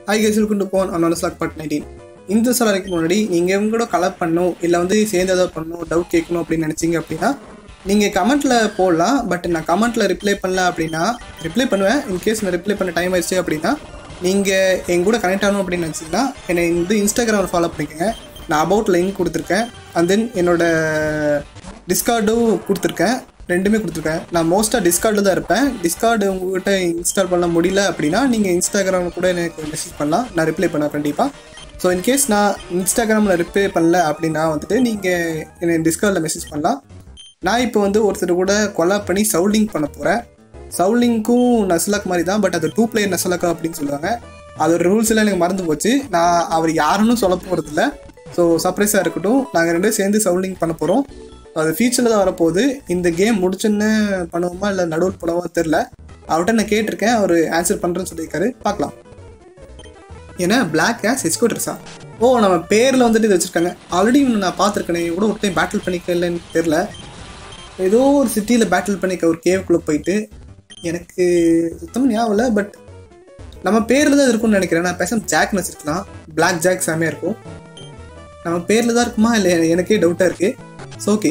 ஐ guess கொண்டு போன் அண்ணா ஸ்லாக் பார்ட் நைன்டீன் இந்த சொல்லறதுக்கு முன்னாடி நீங்கள் இவங்க கூட கலர் பண்ணணும் இல்லை வந்து சேர்ந்து ஏதாவது பண்ணணும் டவுட் கேட்கணும் அப்படின்னு நினச்சிங்க அப்படின்னா நீங்கள் கமெண்ட்டில் போடலாம் பட் நான் கமெண்ட்டில் ரிப்ளை பண்ணல அப்படின்னா ரிப்ளை பண்ணுவேன் இன்கேஸ் நான் ரிப்ளை பண்ண டைம் ஆயிடுச்சு அப்படின்னா நீங்கள் என் கூட கனெக்ட் ஆகணும் அப்படின்னு நினச்சிங்கன்னா என்னை வந்து இன்ஸ்டாகிராமில் ஃபாலோ பண்ணிக்கோங்க நான் அபவுட் லிங்க் கொடுத்துருக்கேன் அண்ட் தென் என்னோட டிஸ்கார்டும் கொடுத்துருக்கேன் ரெண்டுமே கொடுத்துருக்கேன் நான் மோஸ்ட்டாக டிஸ்கார்டில் தான் இருப்பேன் டிஸ்கார்டு உங்ககிட்ட இன்ஸ்டால் பண்ண முடியல அப்படின்னா நீங்கள் இன்ஸ்டாகிராமில் கூட எனக்கு மெசேஜ் பண்ணலாம் நான் ரிப்ளை பண்ணேன் கண்டிப்பாக ஸோ இன்கேஸ் நான் இன்ஸ்டாகிராமில் ரிப்ளை பண்ணல அப்படின்னா வந்துட்டு நீங்கள் என்னை டிஸ்கார்டில் மெசேஜ் பண்ணலாம் நான் இப்போ வந்து ஒருத்தர் கூட கொலாப் பண்ணி சவுலிங் பண்ண போகிறேன் சவுலிங்க்கும் நசலக் மாதிரி தான் பட் அது டூ பிளேயர் நசலக்கா அப்படின்னு சொல்லுவாங்க அதோட ரூல்ஸ் எல்லாம் எனக்கு மறந்து போச்சு நான் அவர் யாருன்னு சொல்ல போகிறதில்ல ஸோ சர்ப்ரைஸாக இருக்கட்டும் நாங்கள் ரெண்டும் சேர்ந்து சவுலிங் பண்ண போகிறோம் அது ஃபியூச்சரில் தான் வரப்போகுது இந்த கேம் முடிச்சுன்னு பண்ணுவோமா இல்லை நடுவில் போனவோ தெரில அவர்கிட்ட நான் கேட்டிருக்கேன் அவர் ஆன்சர் பண்ணுறேன்னு சொல்லியிருக்காரு பார்க்கலாம் ஏன்னா பிளாக் ஆஸ் எஸ்கோ ட்ரெஸ்ஸா ஓ நம்ம பேரில் வந்துட்டு இது வச்சுருக்காங்க ஆல்ரெடி இவனை நான் பார்த்துருக்கேனே கூட ஒரு டைம் பேட்டில் பண்ணிக்கலன்னு தெரில ஏதோ ஒரு சிட்டியில் பேட்டில் பண்ணிக்க ஒரு கேவுக்குள்ளே போயிட்டு எனக்கு சுத்தமாக ஞாபகம் இல்லை பட் நம்ம பேரில் தான் இருக்கும்னு நினைக்கிறேன் நான் பேசாம ஜாக்னு வச்சுருக்கலாம் பிளாக் ஜாக் செமையாக இருக்கும் நம்ம பேரில் தான் இருக்குமா இல்லை எனக்கே டவுட்டாக இருக்குது ஸோ ஓகே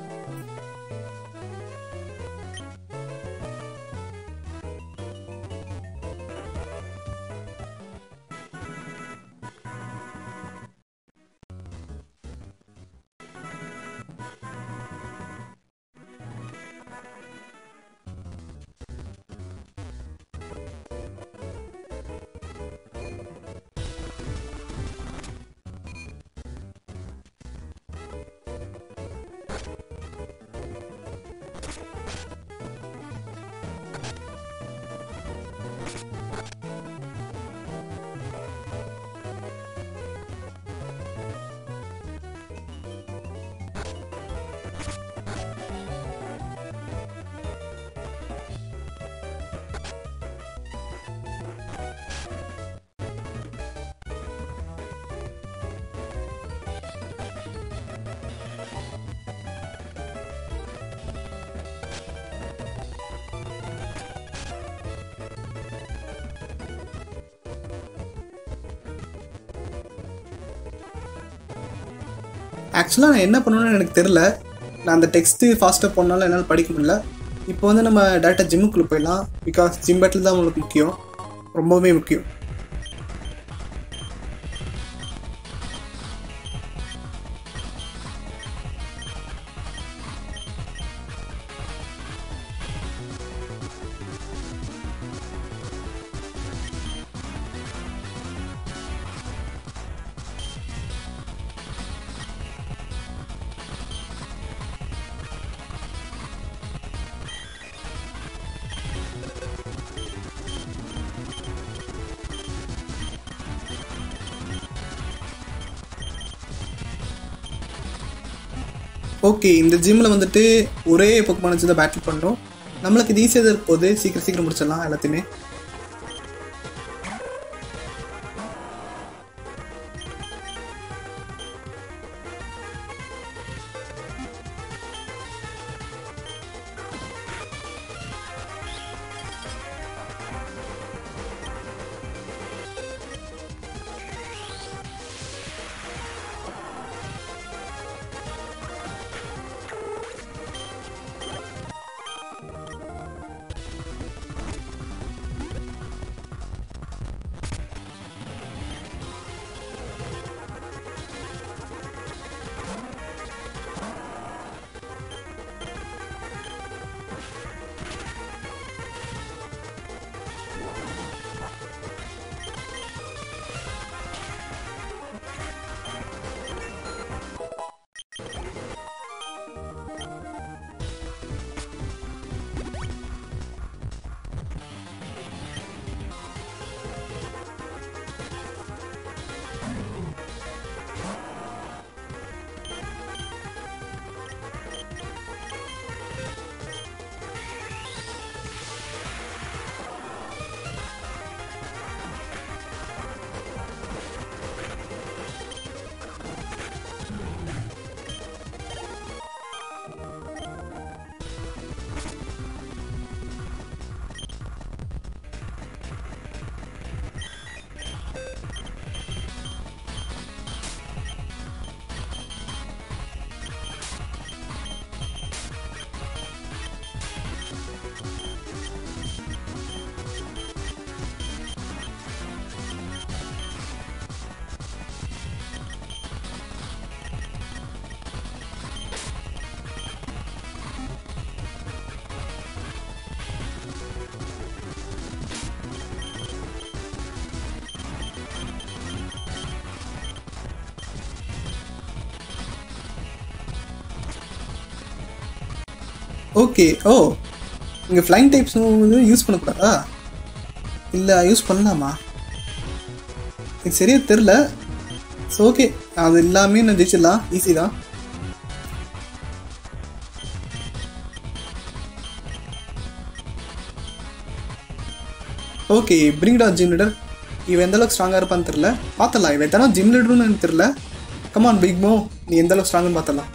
ஆக்சுவலாக நான் என்ன பண்ணணும்னு எனக்கு தெரில நான் அந்த டெக்ஸ்ட்டு ஃபாஸ்ட்டாக போனாலும் என்னால் படிக்க முடியல இப்போ வந்து நம்ம டேரெக்டாக ஜிம்முக்குள்ளே போயிடலாம் பிகாஸ் ஜிம் பேட்டில் தான் உங்களுக்கு முக்கியம் ரொம்பவே முக்கியம் ஓகே இந்த ஜிம்மில் வந்துட்டு ஒரே பொக்கமான வச்சு தான் பேட்டில் பண்ணுறோம் நம்மளுக்கு இது ஈஸியாக இருக்க போது சீக்கிரம் சீக்கிரம் முடிச்சிடலாம் எல்லாத்தையுமே ஓகே ஓ இங்கே ஃப்ளைங் டைப்ஸ் வந்து யூஸ் பண்ணக்கூடாதா இல்லை யூஸ் பண்ணலாமா எனக்கு சரியா தெரில ஸோ ஓகே அது எல்லாமே நான் ஜெயிச்சிடலாம் ஈஸி தான் ஓகே பிரிங்டா ஜிம் லீடர் இவன் எந்த அளவுக்கு ஸ்ட்ராங்காக இருப்பான்னு தெரில பார்த்துடலாம் இவன் எத்தனை ஜிம் லீடர்னு எனக்கு தெரில கமான் பிக் மோ நீ எந்த அளவுக்கு ஸ்ட்ராங்குன்னு பார்த்துடலாம்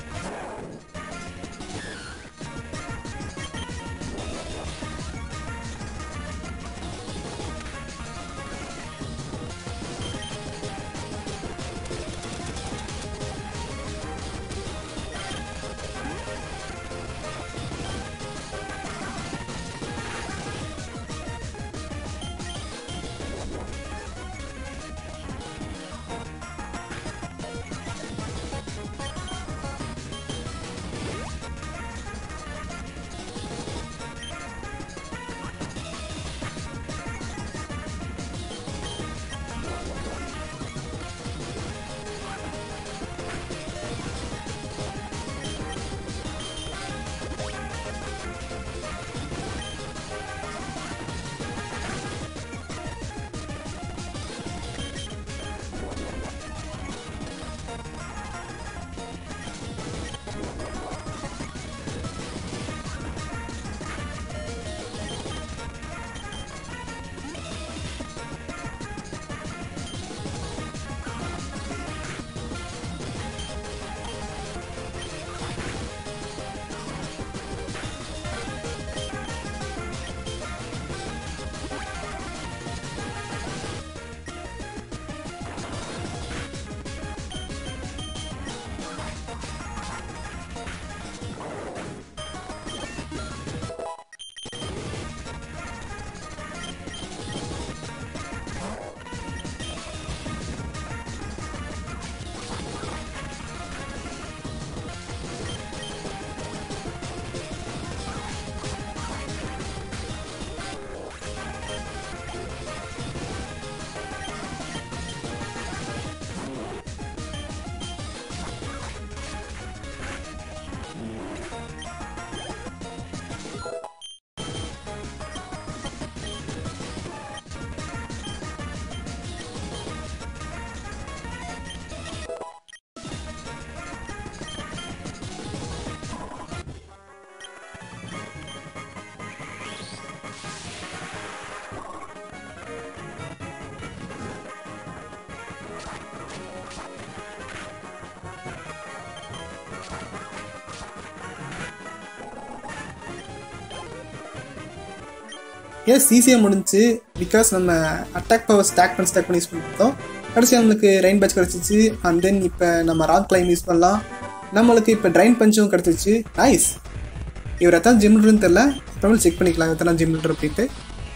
எஸ் ஈஸியாக முடிஞ்சு பிகாஸ் நம்ம அட்டாக் பவர் ஸ்டாக் பண்ணி ஸ்டாக் பண்ணி யூஸ் பண்ணிட்டோம் கடைசி நம்மளுக்கு ரெயின் பஞ்ச் கிடச்சிச்சு அண்ட் தென் இப்போ நம்ம ராக் கிளைம் யூஸ் பண்ணலாம் நம்மளுக்கு இப்போ ட்ரைன் பஞ்சும் கிடச்சிச்சு நைஸ் இவர் எத்தனை ஜிம் லீடர்னு தெரில அப்புறமே செக் பண்ணிக்கலாம் எத்தனை ஜிம் லீடர் அப்படின்ட்டு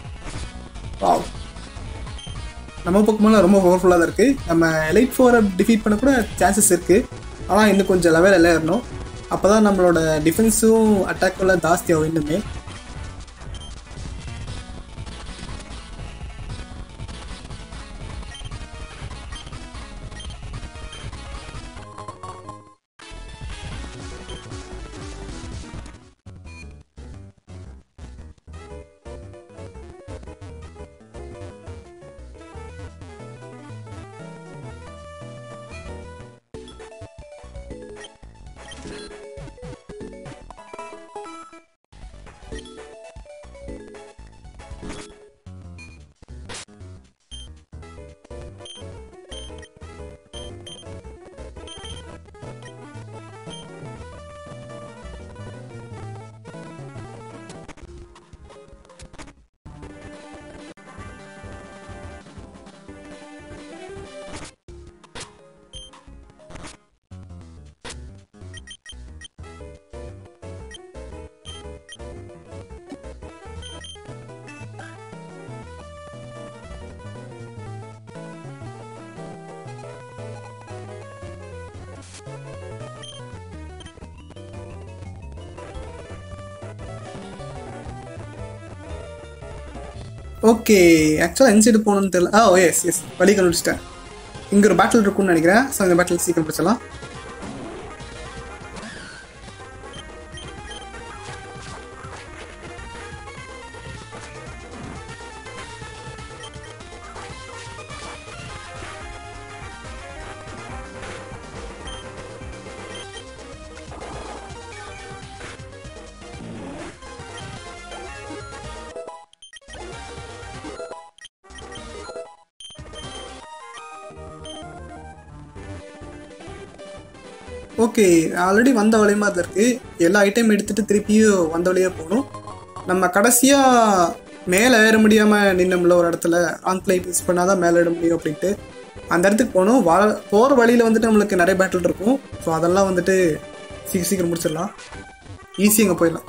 வாவ் நம்ம பக்கமெல்லாம் ரொம்ப பவர்ஃபுல்லாக தான் இருக்குது நம்ம எலைட் ஃபோரை டிஃபீட் பண்ண கூட சான்சஸ் இருக்குது ஆனால் இன்னும் கொஞ்சம் லெவல் எல்லாம் ஏறணும் அப்போ தான் நம்மளோட டிஃபென்ஸும் அட்டாக்கும் ஜாஸ்தியாகும் இன்னுமே ஓகே ஆக்சுவலாக எந்த சைடு போகணும்னு தெரியல ஆ எஸ் எஸ் வழி கண்டுபிடிச்சிட்டேன் இங்கே ஒரு பேட்டில் இருக்கும்னு நினைக்கிறேன் ஸோ இந்த பேட்டில் சீக்கிரம் பிடிச்சலாம் ஓகே ஆல்ரெடி வந்த வழியமா தான் இருக்குது எல்லா ஐட்டம் எடுத்துகிட்டு திருப்பியும் வந்த வழியாக போகணும் நம்ம கடைசியாக மேலே ஏற முடியாமல் நின்னோம்ல ஒரு இடத்துல ஆங்கிலைட் யூஸ் பண்ணால் தான் மேலே ஏற முடியும் அப்படின்ட்டு அந்த இடத்துக்கு போகணும் வா போகிற வழியில் வந்துட்டு நம்மளுக்கு நிறைய பேட்டில் இருக்கும் ஸோ அதெல்லாம் வந்துட்டு சீக்கிரம் சீக்கிரம் முடிச்சிடலாம் ஈஸி அங்கே போயிடலாம்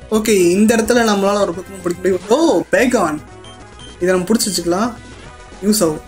ஓகே இந்த இடத்துல நம்மளால ஒரு பக்கம் பிடிக்க முடியும் ஓ பேகான் இதை நம்ம பிடிச்சி வச்சுக்கலாம் யூஸ் ஆகும்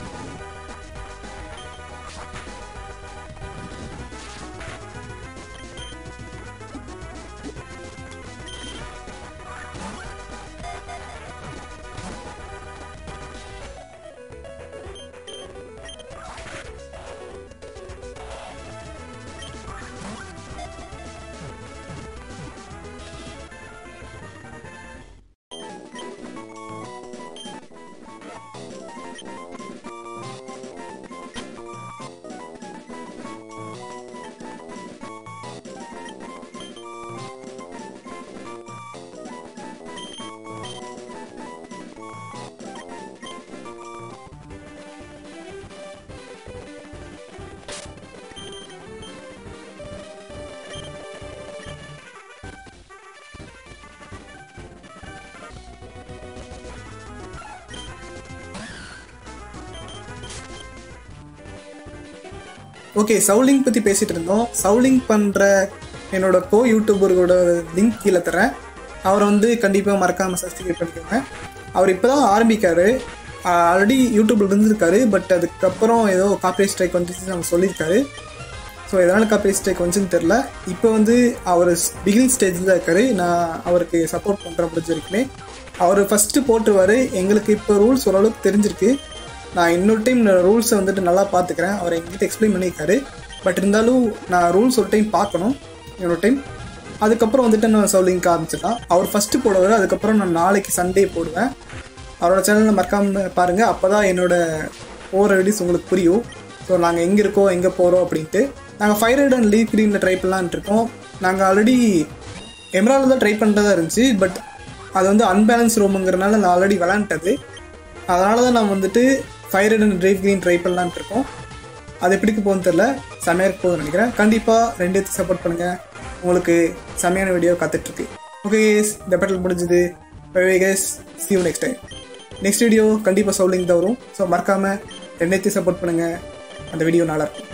ஓகே சவுலிங் பற்றி பேசிகிட்டு இருந்தோம் சவுலிங் பண்ணுற என்னோட கோ யூடியூபரோட லிங்க் கீழே தரேன் அவரை வந்து கண்டிப்பாக மறக்காமல் சப்ஸ்கிரைப் பண்ணிக்கோங்க அவர் இப்போ தான் ஆரம்பிக்காரு ஆல்ரெடி யூடியூப்ல இருந்திருக்காரு பட் அதுக்கப்புறம் ஏதோ காப்பரேட் ஸ்ட்ரைக் வந்துச்சு நம்ம சொல்லியிருக்காரு ஸோ எதனால் காப்பரேட் ஸ்ட்ரைக் வந்துச்சுன்னு தெரில இப்போ வந்து அவர் பிகினிங் ஸ்டேஜில் தான் இருக்காரு நான் அவருக்கு சப்போர்ட் பண்ணுறேன் முடிஞ்ச வரைக்குமே அவர் ஃபஸ்ட்டு போட்டுருவார் எங்களுக்கு இப்போ ரூல்ஸ் ஓரளவுக்கு தெரிஞ்சிருக்கு நான் இன்னொரு டைம் ரூல்ஸை வந்துட்டு நல்லா பார்த்துக்கிறேன் அவர் எங்கிட்ட எக்ஸ்பிளைன் பண்ணியிருக்காரு பட் இருந்தாலும் நான் ரூல்ஸ் ஒரு டைம் பார்க்கணும் இன்னொரு டைம் அதுக்கப்புறம் வந்துட்டு நான் சவுலிங்க் ஆரம்பிச்சிடலாம் அவர் ஃபஸ்ட்டு போடுவார் அதுக்கப்புறம் நான் நாளைக்கு சண்டே போடுவேன் அவரோட சேனலில் மறக்காம பாருங்கள் அப்போ தான் என்னோட போகிற வீடியோஸ் உங்களுக்கு புரியும் ஸோ நாங்கள் எங்கே இருக்கோம் எங்கே போகிறோம் அப்படின்ட்டு நாங்கள் ஃபைவ் ஹண்ட்ரட் அண்ட் லீவ் க்ரீனில் ட்ரை பண்ணலான்ட்டு இருக்கோம் நாங்கள் ஆல்ரெடி எம்ரால் தான் ட்ரை பண்ணுறதா இருந்துச்சு பட் அது வந்து அன்பேலன்ஸ் ரூமுங்கிறனால நான் ஆல்ரெடி விளாண்டது அதனால தான் நான் வந்துட்டு five hundred and drive green try பண்ணலான்ட்டு இருக்கோம் அது எப்படிக்கு போகுன்னு தெரில செமையாக போகுதுன்னு நினைக்கிறேன் கண்டிப்பாக ரெண்டு பேர்த்துக்கு சப்போர்ட் பண்ணுங்கள் உங்களுக்கு செமையான வீடியோ காத்துட்ருக்கு ஓகே இந்த பேட்டில் முடிஞ்சது bye guys see you next time next video கண்டிப்பாக சவுலிங் தான் வரும் ஸோ மறக்காமல் ரெண்டு சப்போர்ட் பண்ணுங்கள் அந்த வீடியோ நல்லாயிருக்கும்